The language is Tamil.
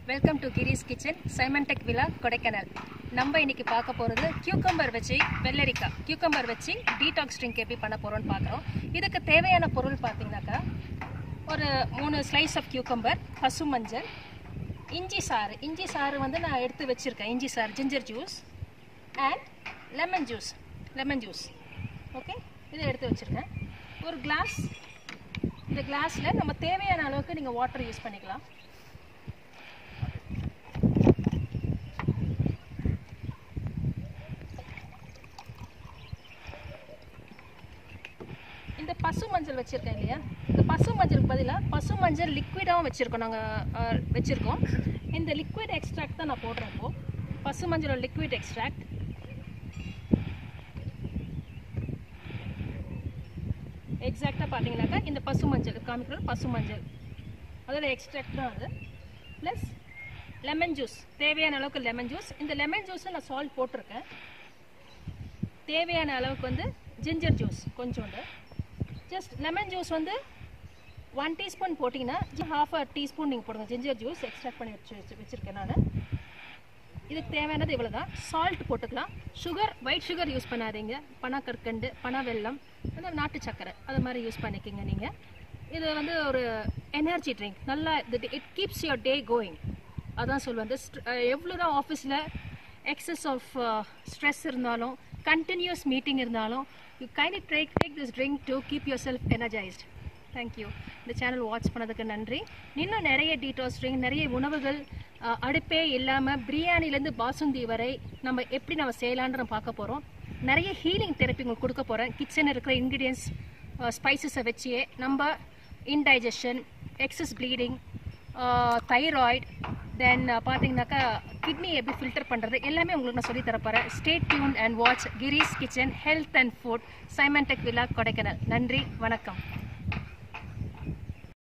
welcome to Chris kitchen Simon tech விழா கொடைக்கானல் நம்ம இன்னைக்கு பார்க்க போகிறது கியூக்கம்பர் வச்சு வெள்ளரிக்காய் கியூக்கம்பர் வச்சு டீடாக்ஸ் ட்ரிங்க் எப்படி பண்ண போகிறோம்னு பார்க்குறோம் இதுக்கு தேவையான பொருள் பார்த்தீங்கன்னாக்கா ஒரு மூணு ஸ்லைஸ் ஆஃப் கியூக்கம்பர் பசு மஞ்சள் இஞ்சி சாறு இஞ்சி சாறு வந்து நான் எடுத்து வச்சுருக்கேன் இஞ்சி சாறு ginger juice and lemon juice lemon juice okay இதை எடுத்து வச்சுருக்கேன் ஒரு கிளாஸ் இந்த கிளாஸில் நம்ம தேவையான அளவுக்கு நீங்கள் வாட்டர் யூஸ் பண்ணிக்கலாம் இந்த பசு மஞ்சள் வச்சுருக்கேன் இல்லையா இந்த பசு மஞ்சளுக்கு பதிலாக பசு மஞ்சள் லிக்விடாகவும் வச்சுருக்கோம் நாங்கள் வச்சுருக்கோம் இந்த லிக்விட் எக்ஸ்ட்ராக்ட் தான் நான் போடுறேன் இப்போது பசு மஞ்சளோட லிக்விட் எக்ஸ்ட்ராக்ட் எக்ஸாக்டாக பார்த்தீங்கன்னாக்கா இந்த பசு மஞ்சள் காமிக்கிறது பசு மஞ்சள் அதோட எக்ஸ்ட்ராக்ட் தான் அது ப்ளஸ் லெமன் ஜூஸ் தேவையான அளவுக்கு லெமன் ஜூஸ் இந்த லெமன் ஜூஸில் நான் சால்ட் போட்டிருக்கேன் தேவையான அளவுக்கு வந்து ஜிஞ்சர் ஜூஸ் கொஞ்சோண்டு ஜஸ்ட் லெமன் ஜூஸ் வந்து ஒன் டீஸ்பூன் போட்டிங்கன்னா ஹாஃப் அ டீஸ்பூன் நீங்கள் போடுங்க ஜிஞ்சர் ஜூஸ் எக்ஸ்ட்ராக்ட் பண்ணி வச்சு வச்சு வச்சுருக்கேன் நான் இதுக்கு தேவையானது இவ்வளோ தான் சால்ட் போட்டுக்கலாம் சுகர் ஒயிட் சுகர் யூஸ் பண்ணாதீங்க பனக்கற்கண்டு பனை வெல்லம் அந்த நாட்டு சக்கரை அது மாதிரி யூஸ் பண்ணிக்கோங்க நீங்கள் இது வந்து ஒரு எனர்ஜி ட்ரிங்க் நல்லா it keeps your day going அதான் சொல்லுவேன் எவ்வளோ தான் ஆஃபீஸில் எக்ஸஸ் ஆஃப் ஸ்ட்ரெஸ் இருந்தாலும் கண்டினியூஸ் மீட்டிங் இருந்தாலும் you kind take take this drink to keep your self energised thank you இந்த சேனல் வாட்ச் பண்ணதுக்கு நன்றி இன்னும் நிறைய டீட்டெயில்ஸ் ட்ரிங்க் நிறைய உணவுகள் அடுப்பே இல்லாமல் பிரியாணிலேருந்து பாசுந்தி வரை நம்ம எப்படி நம்ம செய்யலான்ற பார்க்க போகிறோம் நிறைய ஹீலிங் தெரப்பி உங்களுக்கு கொடுக்க போகிறேன் கிச்சன் இருக்கிற இன்க்ரீடியன்ஸ் ஸ்பைசஸை வச்சே நம்ம indigestion excess bleeding thyroid then பார்த்தீங்கன்னாக்கா கிட்னி எப்படி ஃபில்டர் பண்ணுறது எல்லாமே உங்களுக்கு நான் சொல்லி தரப்போகிறேன் stay tune and watch Chris kitchen health and food Simon tech விழா கொடைக்கானல் நன்றி வணக்கம்